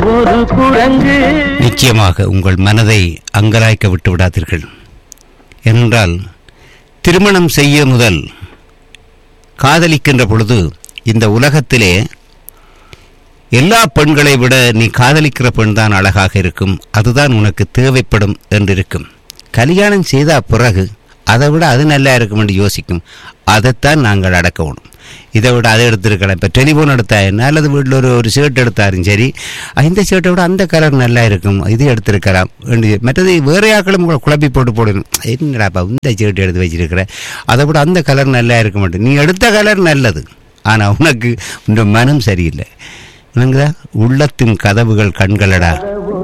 ஒரு குரங்கு நிச்சயமாக உங்கள் மனதை அங்கலாய்க்க விட்டு விடாதீர்கள் என்றால் திருமணம் செய்ய முதல் காதலிக்கின்ற பொழுது இந்த உலகத்திலே எல்லா பெண்களை விட நீ காதலிக்கிற பெண் தான் அழகாக இருக்கும் அதுதான் உனக்கு தேவைப்படும் என்றிருக்கும் கல்யாணம் செய்த பிறகு அதை விட அது நல்லா இருக்கும் என்று யோசிக்கும் அதைத்தான் நாங்கள் அடக்கணும் இதை விட அதை எடுத்திருக்கலாம் இப்போ டெலிஃபோன் எடுத்தா என்ன அல்லது வீட்டில் ஒரு ஒரு ஷர்ட் எடுத்தாலும் சரி "அஹ், இந்த ஷர்ட்டை விட அந்த கலர் நல்லா இருக்கும் இது எடுத்திருக்கலாம் என்று மற்றது வேறு ஆக்களும் கூட குழப்பி போட்டு போடணும் என்னடாப்பா இந்த ஷர்ட் எடுத்து வச்சிருக்கிற அதை விட அந்த கலர் நல்லா இருக்க மாட்டேன் நீ எடுத்த கலர் நல்லது ஆனால் உனக்கு இந்த மனம் சரியில்லை விளங்குதா உள்ளத்தின் கதவுகள் கண்களடா